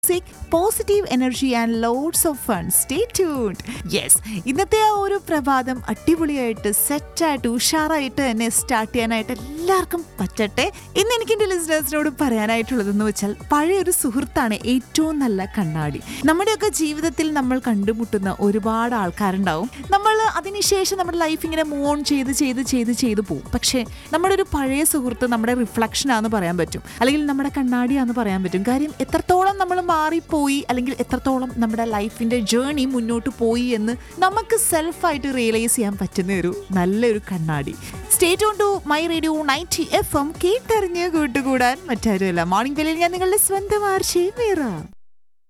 music positive energy and loads of fun stay tuned yes ഇന്നത്തെ ആ ഒരു പ്രഭാതം അടിപൊളിയായിട്ട് സെറ്റായിട്ട് ഉഷാറായിട്ട് തന്നെ സ്റ്റാർട്ട് ചെയ്യാനായിട്ട് എല്ലാവർക്കും പറ്റട്ടെ ഇന്ന് എനിക്ക് എൻ്റെ ലിസണേഴ്സിനോട് പറയാനായിട്ടുള്ളതെന്ന് വെച്ചാൽ പഴയൊരു സുഹൃത്താണ് ഏറ്റവും നല്ല കണ്ണാടി നമ്മുടെയൊക്കെ ജീവിതത്തിൽ നമ്മൾ കണ്ടുമുട്ടുന്ന ഒരുപാട് ആൾക്കാരുണ്ടാവും നമ്മൾ അതിനുശേഷം നമ്മുടെ ലൈഫ് ഇങ്ങനെ മൂവ് ഓൺ ചെയ്ത് ചെയ്ത് ചെയ്ത് ചെയ്ത് പോകും പക്ഷേ നമ്മുടെ ഒരു പഴയ സുഹൃത്ത് നമ്മുടെ റിഫ്ലക്ഷനാന്ന് പറയാൻ പറ്റും അല്ലെങ്കിൽ നമ്മുടെ കണ്ണാടിയാന്ന് പറയാൻ പറ്റും കാര്യം എത്രത്തോളം നമ്മൾ മാറിപ്പോയി അല്ലെങ്കിൽ എത്രത്തോളം നമ്മുടെ ലൈഫിന്റെ ജേണി മുന്നോട്ട് പോയി എന്ന് നമുക്ക് സെൽഫായിട്ട് റിയലൈസ് ചെയ്യാൻ പറ്റുന്ന ഒരു നല്ലൊരു കണ്ണാടി stay on to my radio ninety F M കേട്ടറിഞ്ഞ് കൂട്ടുകൂടാൻ മറ്റാരുമല്ല മോർണിംഗ് വെല്ലിൽ ഞാൻ നിങ്ങളുടെ സ്വന്തം ആർഷേ മീറ